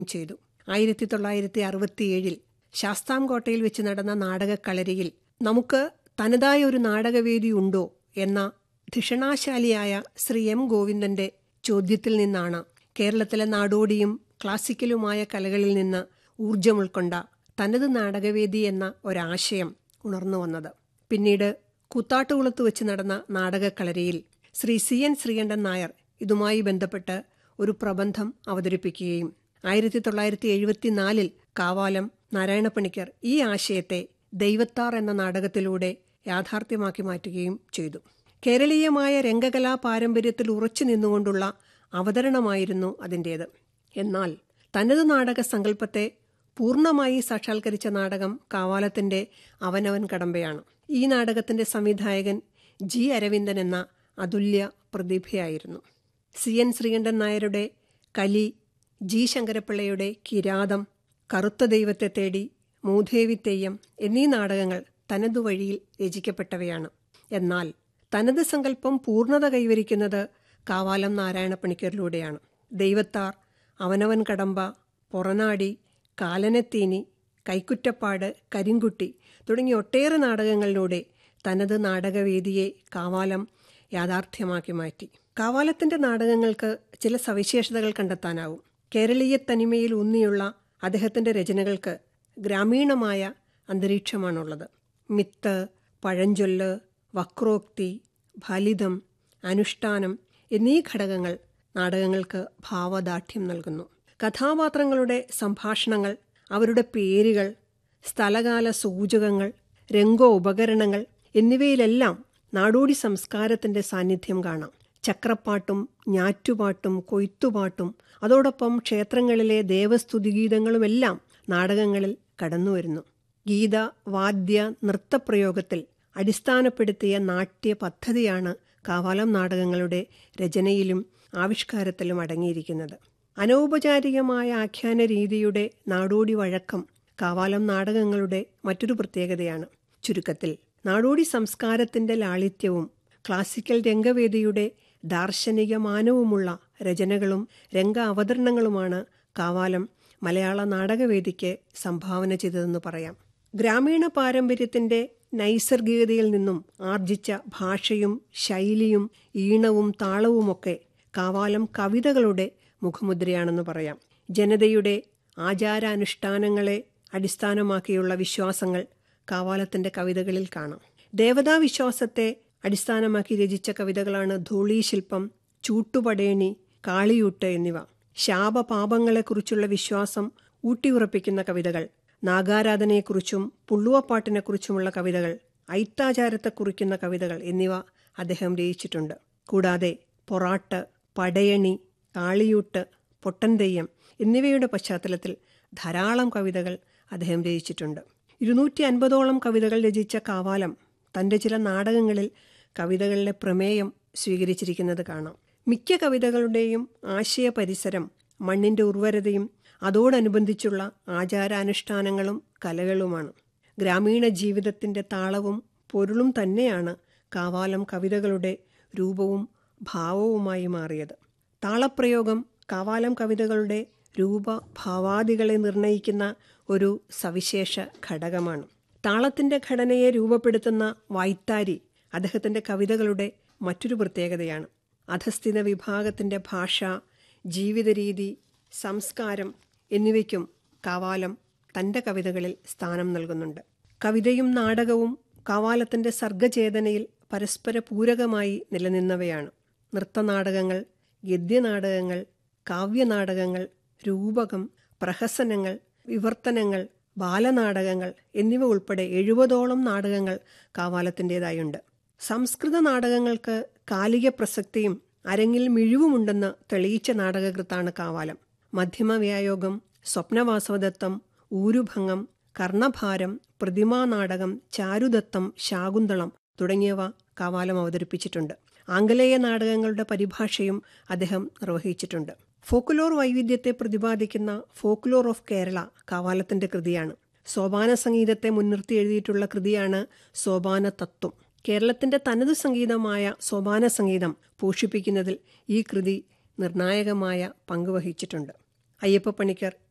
ചെയ്തു ആയിരത്തി തൊള്ളായിരത്തി അറുപത്തിയേഴിൽ ശാസ്താംകോട്ടയിൽ വെച്ച് നടന്ന നാടകക്കളരിയിൽ നമുക്ക് തനതായ ഒരു നാടകവേദി ഉണ്ടോ എന്ന ധിഷണാശാലിയായ ശ്രീ എം ഗോവിന്ദന്റെ ചോദ്യത്തിൽ നിന്നാണ് കേരളത്തിലെ നാടോടിയും ക്ലാസിക്കലുമായ കലകളിൽ നിന്ന് ഊർജം ഉൾക്കൊണ്ട തനത് നാടകവേദി എന്ന ഒരാശയം ഉണർന്നു വന്നത് പിന്നീട് കൂത്താട്ടുകുളത്ത് വെച്ച് നടന്ന നാടകക്കളരിയിൽ ശ്രീ സി എൻ ശ്രീകണ്ഠൻ നായർ ഇതുമായി ബന്ധപ്പെട്ട് ഒരു പ്രബന്ധം അവതരിപ്പിക്കുകയും ആയിരത്തി തൊള്ളായിരത്തി എഴുപത്തിനാലിൽ കാവാലം നാരായണപ്പണിക്കർ ഈ ആശയത്തെ ദൈവത്താർ എന്ന നാടകത്തിലൂടെ യാഥാർത്ഥ്യമാക്കി മാറ്റുകയും ചെയ്തു കേരളീയമായ രംഗകലാ പാരമ്പര്യത്തിൽ ഉറച്ചു നിന്നുകൊണ്ടുള്ള അവതരണമായിരുന്നു അതിൻ്റേത് എന്നാൽ തനത് നാടക സങ്കല്പത്തെ പൂർണ്ണമായി സാക്ഷാത്കരിച്ച നാടകം കാവാലത്തിന്റെ അവനവൻ കടമ്പയാണ് ഈ നാടകത്തിന്റെ സംവിധായകൻ ജി അരവിന്ദൻ എന്ന അതുല്യ പ്രതിഭയായിരുന്നു സി എൻ ശ്രീകണ്ഠൻ നായരുടെ കലി ജി ശങ്കരപ്പിള്ളയുടെ കിരാതം കറുത്ത ദൈവത്തെ തേടി മൂധേവി തെയ്യം എന്നീ നാടകങ്ങൾ തനതു വഴിയിൽ രചിക്കപ്പെട്ടവയാണ് എന്നാൽ തനത് സങ്കല്പം പൂർണ്ണത കൈവരിക്കുന്നത് കാവാലം നാരായണപ്പണിക്കരിലൂടെയാണ് ദൈവത്താർ അവനവൻ കടമ്പ പൊറനാടി കാലനത്തീനി കൈക്കുറ്റപ്പാട് കരിങ്കുട്ടി തുടങ്ങിയ ഒട്ടേറെ നാടകങ്ങളിലൂടെ തനത് നാടകവേദിയെ കാവാലം യാഥാർത്ഥ്യമാക്കി മാറ്റി കാവാലത്തിന്റെ നാടകങ്ങൾക്ക് ചില സവിശേഷതകൾ കണ്ടെത്താനാവും കേരളീയ തനിമയിൽ ഊന്നിയുള്ള അദ്ദേഹത്തിന്റെ രചനകൾക്ക് ഗ്രാമീണമായ അന്തരീക്ഷമാണുള്ളത് മിത്ത് പഴഞ്ചൊല്ല് വക്രോക്തി ഫലിതം അനുഷ്ഠാനം എന്നീ ഘടകങ്ങൾ നാടകങ്ങൾക്ക് ഭാവദാഠ്യം നൽകുന്നു കഥാപാത്രങ്ങളുടെ സംഭാഷണങ്ങൾ അവരുടെ പേരുകൾ സ്ഥലകാല സൂചകങ്ങൾ രംഗോ ഉപകരണങ്ങൾ എന്നിവയിലെല്ലാം നാടോടി സംസ്കാരത്തിന്റെ സാന്നിധ്യം കാണാം ചക്രപ്പാട്ടും ഞാറ്റുപാട്ടും കൊയ്ത്തുപാട്ടും അതോടൊപ്പം ക്ഷേത്രങ്ങളിലെ ദേവസ്തുതിഗീതങ്ങളുമെല്ലാം നാടകങ്ങളിൽ കടന്നുവരുന്നു ഗീത വാദ്യ നൃത്തപ്രയോഗത്തിൽ അടിസ്ഥാനപ്പെടുത്തിയ നാട്യ പദ്ധതിയാണ് കാവാലം നാടകങ്ങളുടെ രചനയിലും ആവിഷ്കാരത്തിലും അടങ്ങിയിരിക്കുന്നത് അനൗപചാരികമായ ആഖ്യാന രീതിയുടെ നാടോടി വഴക്കം കാവാലം നാടകങ്ങളുടെ മറ്റൊരു പ്രത്യേകതയാണ് ചുരുക്കത്തിൽ നാടോടി സംസ്കാരത്തിന്റെ ലാളിത്യവും ക്ലാസിക്കൽ രംഗവേദിയുടെ ദാർശനിക മാനവുമുള്ള രചനകളും രംഗ അവതരണങ്ങളുമാണ് കാവാലം മലയാള നാടകവേദിക്ക് സംഭാവന ചെയ്തതെന്ന് പറയാം ഗ്രാമീണ പാരമ്പര്യത്തിന്റെ നൈസർഗികതയിൽ നിന്നും ആർജിച്ച ഭാഷയും ശൈലിയും ഈണവും താളവുമൊക്കെ കാവാലം കവിതകളുടെ മുഖമുദ്രയാണെന്ന് പറയാം ജനതയുടെ ആചാരാനുഷ്ഠാനങ്ങളെ അടിസ്ഥാനമാക്കിയുള്ള വിശ്വാസങ്ങൾ കാവാലത്തിന്റെ കവിതകളിൽ കാണാം ദേവതാ വിശ്വാസത്തെ അടിസ്ഥാനമാക്കി രചിച്ച കവിതകളാണ് ധൂളീശില്പം ചൂട്ടുപടേണി കാളിയൂട്ട് എന്നിവ ശാപപാപങ്ങളെക്കുറിച്ചുള്ള വിശ്വാസം ഊട്ടിയുറപ്പിക്കുന്ന കവിതകൾ നാഗാരാധനയെക്കുറിച്ചും പുള്ളുവപ്പാട്ടിനെക്കുറിച്ചുമുള്ള കവിതകൾ ഐത്താചാരത്തെ കുറിക്കുന്ന കവിതകൾ എന്നിവ അദ്ദേഹം രചിച്ചിട്ടുണ്ട് കൂടാതെ പൊറാട്ട് പടയണി കാളിയൂട്ട് പൊട്ടൻതെയ്യം എന്നിവയുടെ പശ്ചാത്തലത്തിൽ ധാരാളം കവിതകൾ അദ്ദേഹം രചിച്ചിട്ടുണ്ട് ഇരുന്നൂറ്റി അൻപതോളം കവിതകൾ രചിച്ച കാവാലം തന്റെ ചില നാടകങ്ങളിൽ കവിതകളിലെ പ്രമേയം സ്വീകരിച്ചിരിക്കുന്നത് കാണാം മിക്ക കവിതകളുടെയും ആശയ പരിസരം മണ്ണിന്റെ ഉർവരതയും അതോടനുബന്ധിച്ചുള്ള ആചാരാനുഷ്ഠാനങ്ങളും കലകളുമാണ് ഗ്രാമീണ ജീവിതത്തിന്റെ താളവും പൊരുളും തന്നെയാണ് കാവാലം കവിതകളുടെ രൂപവും ഭാവവുമായി മാറിയത് താളപ്രയോഗം കാവാലം കവിതകളുടെ രൂപ ഭാവാദികളെ നിർണയിക്കുന്ന ഒരു സവിശേഷ ഘടകമാണ് താളത്തിന്റെ ഘടനയെ രൂപപ്പെടുത്തുന്ന വായ്ത്താരി അദ്ദേഹത്തിന്റെ കവിതകളുടെ മറ്റൊരു പ്രത്യേകതയാണ് അധസ്ഥിത വിഭാഗത്തിന്റെ ഭാഷ ജീവിതരീതി സംസ്കാരം എന്നിവയ്ക്കും കാവാലം തന്റെ കവിതകളിൽ സ്ഥാനം നൽകുന്നുണ്ട് കവിതയും നാടകവും കാവാലത്തിന്റെ സർഗചേതനയിൽ പരസ്പര പൂരകമായി നിലനിന്നവയാണ് നൃത്തനാടകങ്ങൾ ഗദ്യനാടകങ്ങൾ കാവ്യനാടകങ്ങൾ രൂപകം പ്രഹസനങ്ങൾ വിവർത്തനങ്ങൾ ബാലനാടകങ്ങൾ എന്നിവ ഉൾപ്പെടെ എഴുപതോളം നാടകങ്ങൾ കാവാലത്തിൻ്റെതായുണ്ട് സംസ്കൃത നാടകങ്ങൾക്ക് കാലിക പ്രസക്തിയും അരങ്ങിൽ മിഴിവുമുണ്ടെന്ന് തെളിയിച്ച നാടകകൃത്താണ് കാവാലം മധ്യമവ്യായോഗം സ്വപ്നവാസവദത്തം ഊരുഭംഗം കർണഭാരം പ്രതിമാനാടകം ചാരുദത്തം ശാകുന്തളം തുടങ്ങിയവ കാവാലം അവതരിപ്പിച്ചിട്ടുണ്ട് ആംഗലേയ നാടകങ്ങളുടെ പരിഭാഷയും അദ്ദേഹം നിർവഹിച്ചിട്ടുണ്ട് ഫോക്കുലോർ വൈവിധ്യത്തെ പ്രതിപാദിക്കുന്ന ഫോക്കുലോർ ഓഫ് കേരള കാവാലത്തിന്റെ കൃതിയാണ് സോപാന സംഗീതത്തെ മുൻനിർത്തി എഴുതിയിട്ടുള്ള കൃതിയാണ് സോപാന തത്വം കേരളത്തിന്റെ തനതു സംഗീതമായ സോപാന സംഗീതം പോഷിപ്പിക്കുന്നതിൽ ഈ കൃതി നിർണായകമായ പങ്കുവഹിച്ചിട്ടുണ്ട് അയ്യപ്പ പണിക്കർ